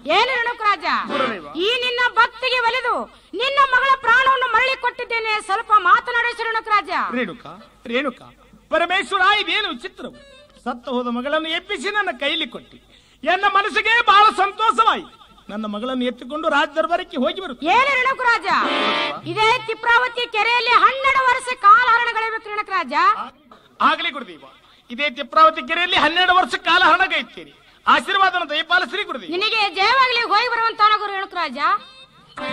ಏನು ರೇಣುಕ ರಾಜ ಗುರುದೇವ. ಈ ನಿನ್ನ ಭಕ್ತಿಗೆ ಒಲಿದು ನಿನ್ನ ಮಗಳ ಪ್ರಾಣವನ್ನು ಮರಳಿ ಕೊಟ್ಟಿದ್ದೇನೆ ಸ್ವಲ್ಪ ಮಾತನಾಡಿಸು ರೇಣುಕ ರಾಜ ರೇಣುಕ ರೇಣುಕ ಪರಮೇಶ್ವರ ಇದೇನು ವಿಚಿತ್ರವು ಸತ್ತ ಹೋದ ಮಗಳನ್ನು ಎಬ್ಬಿಸಿ ನನ್ನ ಕೈಲಿ ಕೊಟ್ಟಿ ಎನ್ನ ಮನಸ್ಸಿಗೆ ಬಹಳ ಸಂತೋಷವಾಯಿತು ನನ್ನ ಮಗಳನ್ನು ಎತ್ತಿಕೊಂಡು ರಾಜ ದರ್ಬಾರಕ್ಕೆ ಹೋಗಿ ಬರುತ್ತೇನೆ ಏನು ರೇಣುಕ ರಾಜ ಇದೇ ತಿಪ್ರಾವತಿ ಕೆರೆಯಲ್ಲಿ ಹನ್ನೆರಡು ವರ್ಷ ಕಾಲಹರಣಗಳಿರ್ಬೇಕು ರೇಣುಕ ರಾಜ ಆಗಲಿ ಗುರುದೇವ ಇದೇ ತಿಪ್ರಾವತಿ ಕೆರೆಯಲ್ಲಿ ಹನ್ನೆರಡು ವರ್ಷ ಕಾಲ ಹಣ ಗೈತೀರಿ ಆಶೀರ್ವಾದನ ದಯಪಾಲಿಸ್ರಿ ಗುರುದೇವ ನಿನಗೆ ಜಯವಾಗ್ಲಿ ಹೋಗಿ ಬರುವಂತಾನ ಗುರು ರೇಣುಕ ರಾಜ